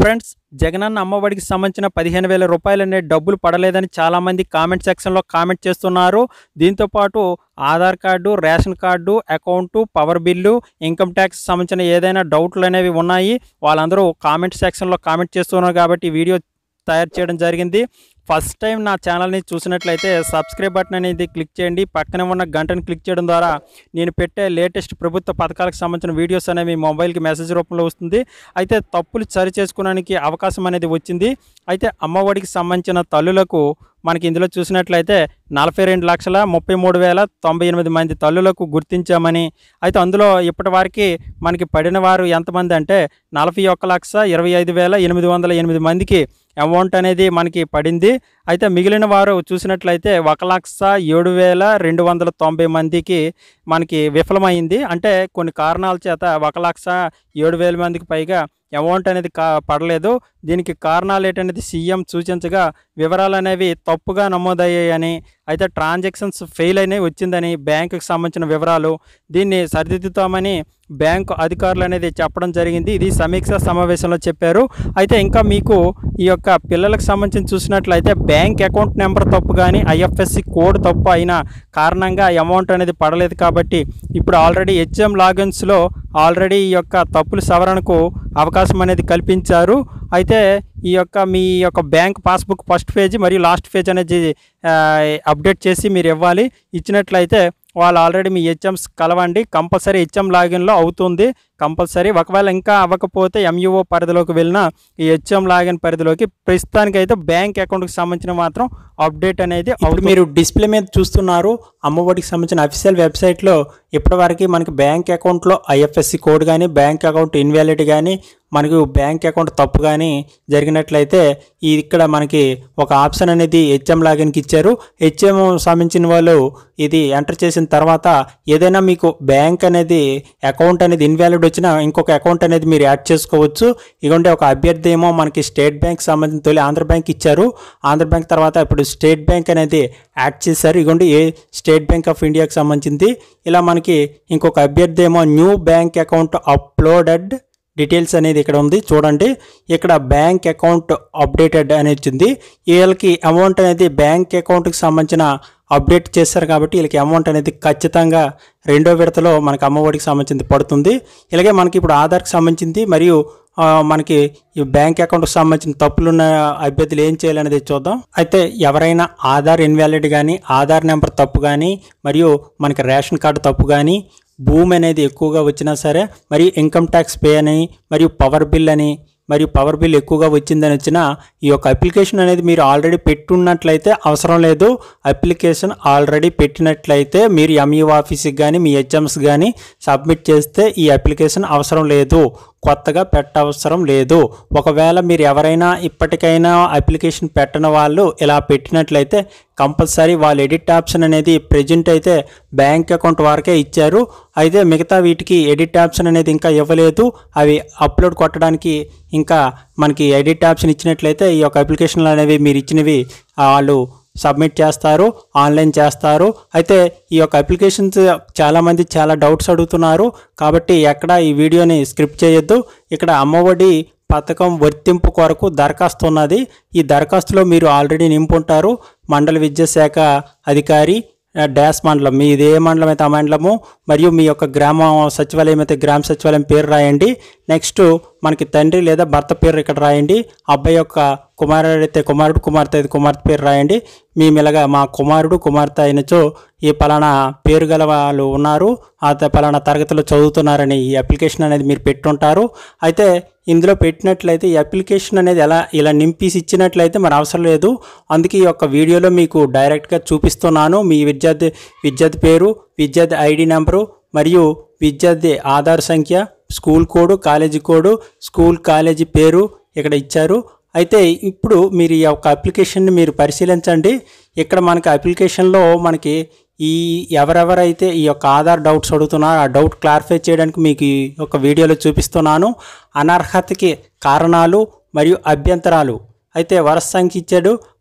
friends Jagananna అమ్మఒడికి సంబంధించిన పదిహేను వేల రూపాయలు అనే డబ్బులు పడలేదని చాలామంది కామెంట్ సెక్షన్లో కామెంట్ చేస్తున్నారు దీంతో పాటు Aadhaar card ration card account power bill income tax సంబంధించిన ఏదైనా డౌట్లు అనేవి ఉన్నాయి వాళ్ళందరూ కామెంట్ సెక్షన్లో కామెంట్ చేస్తున్నారు కాబట్టి ఈ వీడియో తయారు చేయడం జరిగింది ఫస్ట్ టైం నా ఛానల్ని చూసినట్లయితే సబ్స్క్రైబ్ బటన్ అనేది క్లిక్ చేయండి పక్కనే ఉన్న గంటను క్లిక్ చేయడం ద్వారా నేను పెట్టే లేటెస్ట్ ప్రభుత్వ పథకాలకు సంబంధించిన వీడియోస్ అనేవి మీ మొబైల్కి మెసేజ్ రూపంలో వస్తుంది అయితే తప్పులు సరి చేసుకోవడానికి అవకాశం అనేది వచ్చింది అయితే అమ్మఒడికి సంబంధించిన తల్లులకు మనకి ఇందులో చూసినట్లయితే నలభై రెండు లక్షల ముప్పై మూడు వేల తొంభై ఎనిమిది మంది తల్లులకు గుర్తించామని అయితే అందులో ఇప్పటి వరకు మనకి పడిన వారు ఎంతమంది అంటే నలభై ఒక్క లక్ష ఇరవై ఐదు వేల ఎనిమిది వందల ఎనిమిది మందికి అమౌంట్ అనేది మనకి పడింది అయితే మిగిలిన వారు చూసినట్లయితే ఒక లక్ష ఏడు వేల రెండు వందల తొంభై మందికి మనకి విఫలమైంది అంటే కొన్ని కారణాల చేత ఒక లక్ష ఏడు వేల మందికి పైగా అమౌంట్ అనేది కా పడలేదు దీనికి కారణాలు ఏంటనేది సీఎం సూచించగా వివరాలు అనేవి తప్పుగా నమోదయ్యాయని అయితే ట్రాన్సాక్షన్స్ ఫెయిల్ అయినాయి వచ్చిందని బ్యాంకుకి సంబంధించిన వివరాలు దీన్ని సరిదిద్దుతామని బ్యాంకు అధికారులు అనేది చెప్పడం జరిగింది ఇది సమీక్ష సమావేశంలో చెప్పారు అయితే ఇంకా మీకు ఈ యొక్క పిల్లలకు సంబంధించి చూసినట్లయితే బ్యాంక్ అకౌంట్ నెంబర్ తప్పు కానీ ఐఎఫ్ఎస్సి కోడ్ తప్పు అయిన కారణంగా అమౌంట్ అనేది పడలేదు కాబట్టి ఇప్పుడు ఆల్రెడీ హెచ్ఎం లాగిన్స్లో ఆల్రెడీ ఈ యొక్క తప్పుల సవరణకు అవకాశం అనేది కల్పించారు అయితే ఈ యొక్క మీ యొక్క బ్యాంక్ పాస్బుక్ ఫస్ట్ పేజీ మరియు లాస్ట్ పేజ్ అనేది ఆ, అప్డేట్ చేసి మీరు ఇవ్వాలి ఇచ్చినట్లయితే వాళ్ళు ఆల్రెడీ మీ హెచ్ఎంస్ కలవండి కంపల్సరీ హెచ్ఎం లాగిన్లో అవుతుంది కంపల్సరీ ఒకవేళ ఇంకా అవ్వకపోతే ఎంయూఓ పరిధిలోకి వెళ్ళిన ఈ హెచ్ఎం లాగిన్ పరిధిలోకి ప్రస్తుతానికి అయితే బ్యాంక్ అకౌంట్కి సంబంధించిన మాత్రం అప్డేట్ అనేది ఇప్పుడు మీరు డిస్ప్లే మీద చూస్తున్నారు అమ్మఒడికి సంబంధించిన అఫీషియల్ వెబ్సైట్లో ఇప్పటివరకు మనకి బ్యాంక్ అకౌంట్లో ఐఎఫ్ఎస్సి కోడ్ కానీ బ్యాంక్ అకౌంట్ ఇన్వాలిడ్ కానీ మనకు బ్యాంక్ అకౌంట్ తప్పు కానీ జరిగినట్లయితే ఈ ఇక్కడ మనకి ఒక ఆప్షన్ అనేది హెచ్ఎం లాగిన్కి ఇచ్చారు హెచ్ఎం సంబంధించిన వాళ్ళు ఇది ఎంటర్ చేసిన తర్వాత ఏదైనా మీకు బ్యాంక్ అనేది అకౌంట్ అనేది ఇన్వాలిడ్ వచ్చినా ఇంకొక అకౌంట్ అనేది మీరు యాడ్ చేసుకోవచ్చు ఇదిగోండి ఒక అభ్యర్థి ఏమో మనకి స్టేట్ బ్యాంక్ సంబంధించిన తొలి ఆంధ్ర బ్యాంక్ ఇచ్చారు ఆంధ్ర బ్యాంక్ తర్వాత ఇప్పుడు స్టేట్ బ్యాంక్ అనేది యాడ్ చేశారు ఇదిగోండి ఏ స్టేట్ బ్యాంక్ ఆఫ్ ఇండియాకి సంబంధించింది ఇలా మనకి ఇంకొక అభ్యర్థి ఏమో new bank account uploaded details అనేది ఇక్కడ ఉంది చూడండి ఇక్కడ బ్యాంక్ అకౌంట్ అప్డేటెడ్ అనేది వచ్చింది వీళ్ళకి అమౌంట్ అనేది బ్యాంక్ అకౌంట్కి సంబంధించిన అప్డేట్ చేశారు కాబట్టి వీళ్ళకి అమౌంట్ అనేది ఖచ్చితంగా రెండో విడతలో మనకి అమ్మఒడికి సంబంధించింది పడుతుంది ఇలాగే మనకి ఇప్పుడు ఆధార్కి సంబంధించింది మరియు ఆ, మనకి ఈ బ్యాంక్ అకౌంట్కి సంబంధించిన తప్పులున్న అభ్యర్థులు ఏం చేయాలనేది చూద్దాం అయితే ఎవరైనా ఆధార్ ఇన్వాలిడ్ కానీ ఆధార్ నెంబర్ తప్పు కానీ మరియు మనకి రేషన్ కార్డు తప్పు కానీ భూమి అనేది ఎక్కువగా వచ్చినా సరే మరియు ఇన్కమ్ ట్యాక్స్ పే అని మరియు పవర్ బిల్ అని మరియు పవర్ బిల్ ఎక్కువగా వచ్చిందని వచ్చిన ఈ యొక్క అప్లికేషన్ అనేది మీరు ఆల్రెడీ పెట్టున్నట్లయితే అవసరం లేదు అప్లికేషన్ ఆల్రెడీ పెట్టినట్లయితే మీరు ఎంఈఓ ఆఫీస్కి కానీ మీ హెచ్ఎంస్ కానీ సబ్మిట్ చేస్తే ఈ అప్లికేషన్ అవసరం లేదు కొత్తగా పెట్టవసరం లేదు ఒకవేళ మీరు ఎవరైనా ఇప్పటికైనా అప్లికేషన్ పెట్టని వాళ్ళు ఇలా పెట్టినట్లయితే కంపల్సరీ వాళ్ళు ఎడిట్ ఆప్షన్ అనేది ప్రెజెంట్ అయితే బ్యాంక్ అకౌంట్ వరకే ఇచ్చారు అయితే మిగతా వీటికి ఎడిట్ ఆప్షన్ అనేది ఇంకా ఇవ్వలేదు అవి అప్లోడ్ కొట్టడానికి ఇంకా మనకి ఎడిట్ ఆప్షన్ ఇచ్చినట్లయితే ఈ యొక్క అప్లికేషన్లు అనేవి మీరు ఇచ్చినవి ఆ, వాళ్ళు సబ్మిట్ చేస్తారు ఆన్లైన్ చేస్తారు అయితే ఈ యొక్క అప్లికేషన్స్ చాలామంది చాలా డౌట్స్ అడుగుతున్నారు కాబట్టి ఎక్కడ ఈ వీడియోని స్క్రిప్ట్ చేయొద్దు ఇక్కడ అమ్మఒడి పథకం వర్తింపు కొరకు దరఖాస్తు ఉన్నది ఈ దరఖాస్తులో మీరు ఆల్రెడీ నింపుంటారు మండల విద్యాశాఖ అధికారి ఆ, డాష్ మండలం మీది ఏ మండలం అయితే ఆ మండలము మరియు మీ యొక్క గ్రామ సచివాలయం అయితే గ్రామ సచివాలయం పేరు రాయండి నెక్స్ట్ మనకి తండ్రి లేదా భర్త పేరు ఇక్కడ రాయండి అబ్బాయి యొక్క కుమారుడు అయితే కుమారుడు కుమార్తె అయితే కుమార్తె పేరు రాయండి మేము ఇలాగా మా కుమారుడు కుమార్తె అయినచో ఈ పలానా పేరు గల వాళ్ళు ఉన్నారు ఆ త- పలానా తరగతిలో చదువుతున్నారని ఈ అప్లికేషన్ అనేది మీరు పెట్టుంటారు అయితే ఇందులో పెట్టినట్లయితే ఈ అప్లికేషన్ అనేది ఎలా ఇలా నింపేసి ఇచ్చినట్లయితే మరి అవసరం లేదు అందుకే ఈ యొక్క వీడియోలో మీకు డైరెక్ట్గా చూపిస్తున్నాను మీ విద్యార్థి విద్యార్థి పేరు విద్యార్థి ఐడి నెంబరు మరియు విద్యార్థి ఆధార్ సంఖ్య school code college code school college పేరు ఇక్కడ ఇచ్చారు అయితే ఇప్పుడు మీరు ఈ యొక్క అప్లికేషన్ని మీరు పరిశీలించండి ఇక్కడ మనకి అప్లికేషన్లో మనకి ఈ ఎవరెవరైతే ఈ యొక్క ఆధార్ డౌట్స్ అడుగుతున్నారో ఆ డౌట్ క్లారిఫై చేయడానికి మీకు ఈ యొక్క వీడియోలో చూపిస్తున్నాను అనర్హతకి కారణాలు మరియు అభ్యంతరాలు అయితే వరుస సంఖ్య ఇచ్చాడు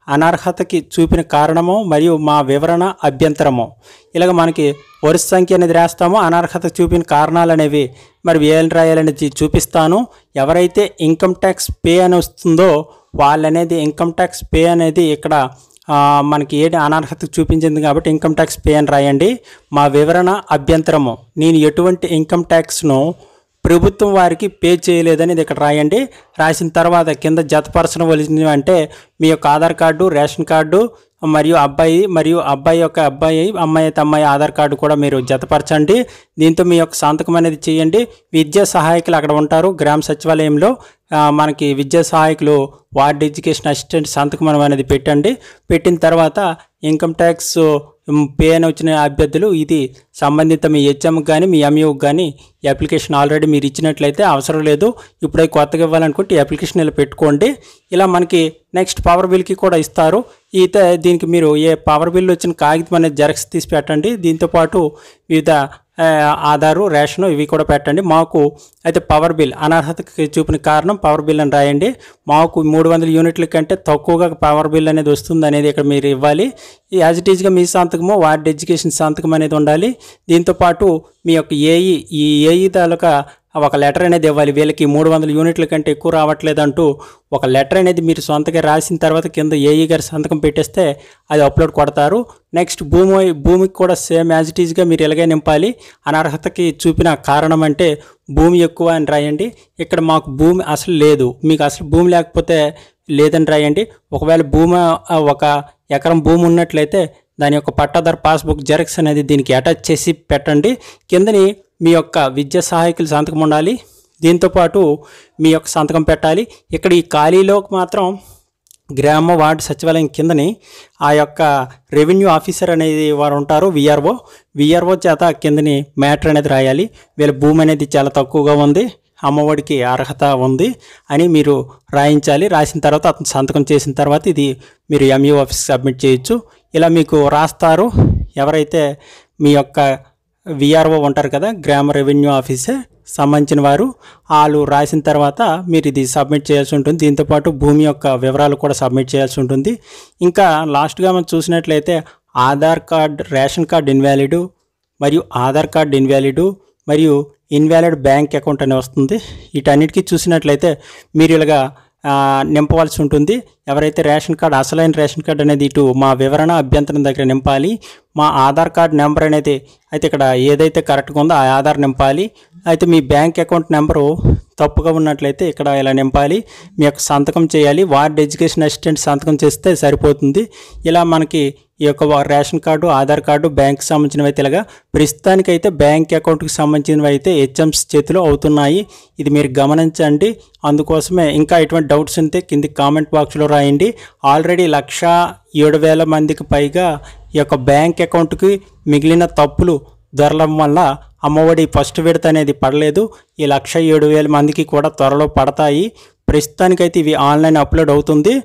అనర్హతకి చూపిన కారణము మరియు మా వివరణ అభ్యంతరము ఇలాగ మనకి వరుస సంఖ్య అనేది రాస్తామో అనర్హత చూపిన కారణాలు అనేవి మరి ఏం రాయాలనేది చూపిస్తాను ఎవరైతే ఇన్కమ్ ట్యాక్స్ పే అని వస్తుందో వాళ్ళనేది ఇన్కమ్ ట్యాక్స్ పే అనేది ఇక్కడ ఆ, మనకి ఏంటి అనర్హత చూపించింది కాబట్టి ఇన్కమ్ ట్యాక్స్ పే అని రాయండి మా వివరణ అభ్యంతరము నేను ఎటువంటి ఇన్కమ్ ట్యాక్స్ను ప్రభుత్వం వారికి పే చేయలేదని ఇది ఇక్కడ రాయండి రాసిన తర్వాత కింద జతపరచవలసినవి అంటే మీ యొక్క ఆధార్ కార్డు రేషన్ కార్డు మరియు అబ్బాయి మరియు అబ్బాయి యొక్క అబ్బాయి అమ్మాయి అయితే అమ్మాయి ఆధార్ కార్డు కూడా మీరు జతపరచండి దీంతో మీ యొక్క సంతకం అనేది చేయండి విద్యా సహాయకులు అక్కడ ఉంటారు గ్రామ సచివాలయంలో ఆ, మనకి విద్యా సహాయకులు వార్డ్ ఎడ్యుకేషన్ అసిస్టెంట్ సంతకం అనేది పెట్టండి పెట్టిన తర్వాత ఇన్కమ్ ట్యాక్స్ పే అని వచ్చిన అభ్యర్థులు ఇది సంబంధిత మీ హెచ్ఎంకి కానీ మీ ఎంయూకి కానీ ఈ అప్లికేషన్ ఆల్రెడీ మీరు ఇచ్చినట్లయితే అవసరం లేదు ఇప్పుడు అవి కొత్తగా ఇవ్వాలనుకుంటే ఈ అప్లికేషన్ ఇలా పెట్టుకోండి ఇలా మనకి నెక్స్ట్ పవర్ బిల్కి కూడా ఇస్తారు అయితే దీనికి మీరు ఏ పవర్ బిల్ వచ్చిన కాగితం అనేది జెరాక్స్ తీసి పెట్టండి దీంతోపాటు వివిధ ఆ, ఆధారు రేషను ఇవి కూడా పెట్టండి మాకు అయితే పవర్ బిల్ అనర్హతకి చూపిన కారణం పవర్ బిల్ అని రాయండి మాకు మూడు వందల యూనిట్ల కంటే తక్కువగా పవర్ బిల్ అనేది వస్తుంది అనేది ఇక్కడ మీరు ఇవ్వాలి ఈ యాజ్ ఇట్ ఈజ్గా మీ సంతకము వార్డ్ ఎడ్యుకేషన్ సంతకం అనేది ఉండాలి దీంతోపాటు మీ యొక్క ఏఈ ఈ ఏఈ తాలూకా ఒక లెటర్ అనేది ఇవ్వాలి వీళ్ళకి మూడు వందల యూనిట్ల కంటే ఎక్కువ రావట్లేదంటూ ఒక లెటర్ అనేది మీరు సొంతగా రాసిన తర్వాత కింద ఏఈ గారి సంతకం పెట్టేస్తే అది అప్లోడ్ కొడతారు నెక్స్ట్ భూమి భూమికి కూడా సేమ్ యాజ్ ఇట్ ఈజ్గా మీరు ఇలాగే నింపాలి అనర్హతకి చూపిన కారణం అంటే భూమి ఎక్కువ అని రాయండి ఇక్కడ మాకు భూమి అసలు లేదు మీకు అసలు భూమి లేకపోతే లేదని రాయండి ఒకవేళ భూమి ఆ, ఒక ఎకరం భూమి ఉన్నట్లయితే దాని యొక్క పట్టాదారు పాస్బుక్ జెరాక్స్ అనేది దీనికి అటాచ్ చేసి పెట్టండి కిందని మీ యొక్క విద్యా సహాయకులు సంతకం ఉండాలి దీంతోపాటు మీ యొక్క సంతకం పెట్టాలి ఇక్కడ ఈ ఖాళీలోకి మాత్రం గ్రామ వార్డు సచివాలయం కిందని ఆ యొక్క రెవెన్యూ ఆఫీసర్ అనేది వారు ఉంటారు విఆర్ఓ విఆర్ఓ చేత కిందని మ్యాటర్ అనేది రాయాలి వీళ్ళ భూమి అనేది చాలా తక్కువగా ఉంది అమ్మఒడికి అర్హత ఉంది అని మీరు రాయించాలి రాసిన తర్వాత అతను సంతకం చేసిన తర్వాత ఇది మీరు ఎంఈఓ ఆఫీస్కి సబ్మిట్ చేయొచ్చు ఇలా మీకు రాస్తారు ఎవరైతే మీ యొక్క విఆర్ఓ ఉంటారు కదా గ్రామ రెవెన్యూ ఆఫీసర్ సంబంధించిన వారు వాళ్ళు రాసిన తర్వాత మీరు ఇది సబ్మిట్ చేయాల్సి ఉంటుంది దీంతోపాటు భూమి యొక్క వివరాలు కూడా సబ్మిట్ చేయాల్సి ఉంటుంది ఇంకా లాస్ట్గా మనం చూసినట్లయితే Aadhaar card ration card invalid మరియు ఆధార్ కార్డ్ ఇన్వాలిడ్ మరియు ఇన్వాలిడ్ బ్యాంక్ అకౌంట్ అని వస్తుంది వీటన్నిటికీ చూసినట్లయితే మీరు ఇలాగా ఆ, నింపవలసి ఉంటుంది ఎవరైతే రేషన్ కార్డ్ అసలైన రేషన్ కార్డ్ అనేది ఇటు మా వివరణ అభ్యంతరం దగ్గర నింపాలి మా ఆధార్ కార్డ్ నెంబర్ అనేది అయితే ఇక్కడ ఏదైతే కరెక్ట్గా ఉందో ఆ ఆధార్ నింపాలి అయితే మీ బ్యాంక్ అకౌంట్ నెంబరు తప్పుగా ఉన్నట్లయితే ఇక్కడ ఇలా నింపాలి మీ యొక్క సంతకం చేయాలి వార్డ్ ఎడ్యుకేషన్ అసిస్టెంట్ సంతకం చేస్తే సరిపోతుంది ఇలా మనకి ఈ యొక్క వా- ration card Aadhaar card bank సంబంధించినవి అయితే ఇలాగా ప్రస్తుతానికైతే బ్యాంక్ అకౌంట్కి సంబంధించినవి అయితే హెచ్ఎంస్ చేతిలో అవుతున్నాయి ఇది మీరు గమనించండి అందుకోసమే ఇంకా ఎటువంటి డౌట్స్ ఉంటే కింది కామెంట్ బాక్స్లో రాయండి ఆల్రెడీ లక్ష ఏడు వేల మందికి పైగా ఈ యొక్క బ్యాంక్ అకౌంట్కి మిగిలిన తప్పులు దొరలం వల్ల అమ్మఒడి ఫస్ట్ విడత అనేది పడలేదు ఈ లక్ష ఏడు వేల మందికి కూడా త్వరలో పడతాయి ప్రస్తుతానికైతే ఇవి ఆన్లైన్ అప్లోడ్ అవుతుంది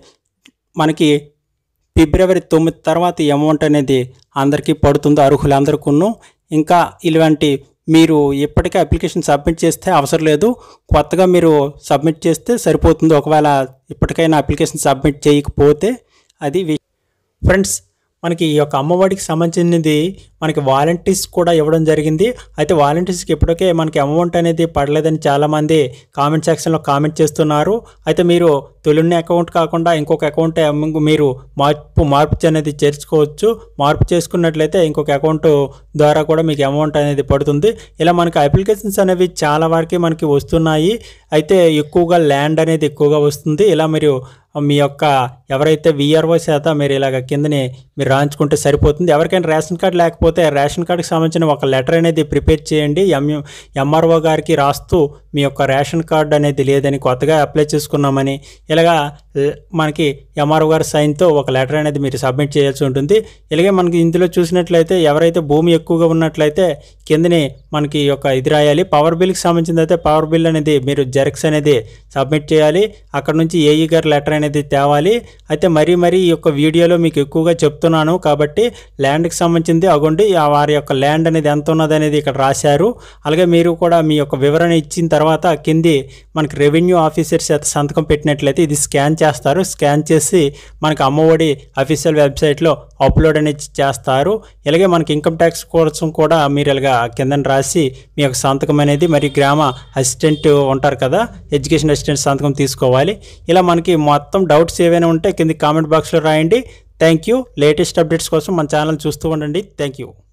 మనకి ఫిబ్రవరి తొమ్మిది తర్వాత ఈ అమౌంట్ అనేది అందరికీ పడుతుంది అర్హులందరికీ ఇంకా ఇలాంటి మీరు ఇప్పటికే అప్లికేషన్ సబ్మిట్ చేస్తే అవసరం లేదు కొత్తగా మీరు సబ్మిట్ చేస్తే సరిపోతుంది ఒకవేళ ఇప్పటికైనా అప్లికేషన్ సబ్మిట్ చేయకపోతే అది వి- ఫ్రెండ్స్ మనకి ఈ యొక్క అమ్మఒడికి సంబంధించినది మనకి వాలంటీర్స్ కూడా ఇవ్వడం జరిగింది అయితే వాలంటీర్స్కి ఇప్పటికే మనకి అమౌంట్ అనేది పడలేదని చాలామంది కామెంట్ సెక్షన్లో కామెంట్ చేస్తున్నారు అయితే మీరు తొలిన్న అకౌంట్ కాకుండా ఇంకొక అకౌంట్ మీరు మార్పు మార్పు అనేది చేర్చుకోవచ్చు మార్పు చేసుకున్నట్లయితే ఇంకొక అకౌంట్ ద్వారా కూడా మీకు అమౌంట్ అనేది పడుతుంది ఇలా మనకి అప్లికేషన్స్ అనేవి చాలా వరకు మనకి వస్తున్నాయి అయితే ఎక్కువగా ల్యాండ్ అనేది ఎక్కువగా వస్తుంది ఇలా మీరు మీ యొక్క ఎవరైతే విఆర్ఓ చేత మీరు ఇలాగ కిందని మీరు రాయించుకుంటే సరిపోతుంది ఎవరికైనా రేషన్ కార్డు లేకపోతే రేషన్ కార్డుకి సంబంధించిన ఒక లెటర్ అనేది ప్రిపేర్ చేయండి ఎంయు ఎంఆర్ఓ గారికి రాస్తూ మీ యొక్క రేషన్ కార్డు అనేది లేదని కొత్తగా అప్లై చేసుకున్నామని ఇలాగా ల- మనకి ఎంఆర్ఓ గారి సైన్తో ఒక లెటర్ అనేది మీరు సబ్మిట్ చేయాల్సి ఉంటుంది ఇలాగే మనకి ఇందులో చూసినట్లయితే ఎవరైతే భూమి ఎక్కువగా ఉన్నట్లయితే కిందని మనకి ఈ యొక్క ఇది రాయాలి పవర్ బిల్కి సంబంధించింది అయితే పవర్ బిల్ అనేది మీరు జెరాక్స్ అనేది సబ్మిట్ చేయాలి అక్కడ నుంచి ఏఈ గారి లెటర్ అనేది అనేది తేవాలి అయితే మరీ మరీ ఈ యొక్క వీడియోలో మీకు ఎక్కువగా చెప్తున్నాను కాబట్టి ల్యాండ్కి సంబంధించింది అగోండి ఆ వారి యొక్క ల్యాండ్ అనేది ఎంత ఉన్నది అనేది ఇక్కడ రాశారు అలాగే మీరు కూడా మీ యొక్క వివరణ ఇచ్చిన తర్వాత కింది మనకి రెవెన్యూ ఆఫీసర్ చేత సంతకం పెట్టినట్లయితే ఇది స్కాన్ చేస్తారు స్కాన్ చేసి మనకి అమ్మఒడి అఫీషియల్ వెబ్సైట్లో అప్లోడ్ అనేది చేస్తారు ఇలాగే మనకి ఇన్కమ్ ట్యాక్స్ కోసం కూడా మీరు ఇలాగా కింద రాసి మీ యొక్క సంతకం అనేది మరి గ్రామ అసిస్టెంట్ ఉంటారు కదా ఎడ్యుకేషన్ అసిస్టెంట్ సంతకం తీసుకోవాలి ఇలా మనకి మొత్తం డౌట్స్ ఏవైనా ఉంటే కింద కామెంట్ బాక్స్లో రాయండి థ్యాంక్ యూ లేటెస్ట్ అప్డేట్స్ కోసం మన ఛానల్ చూస్తూ ఉండండి థ్యాంక్ యూ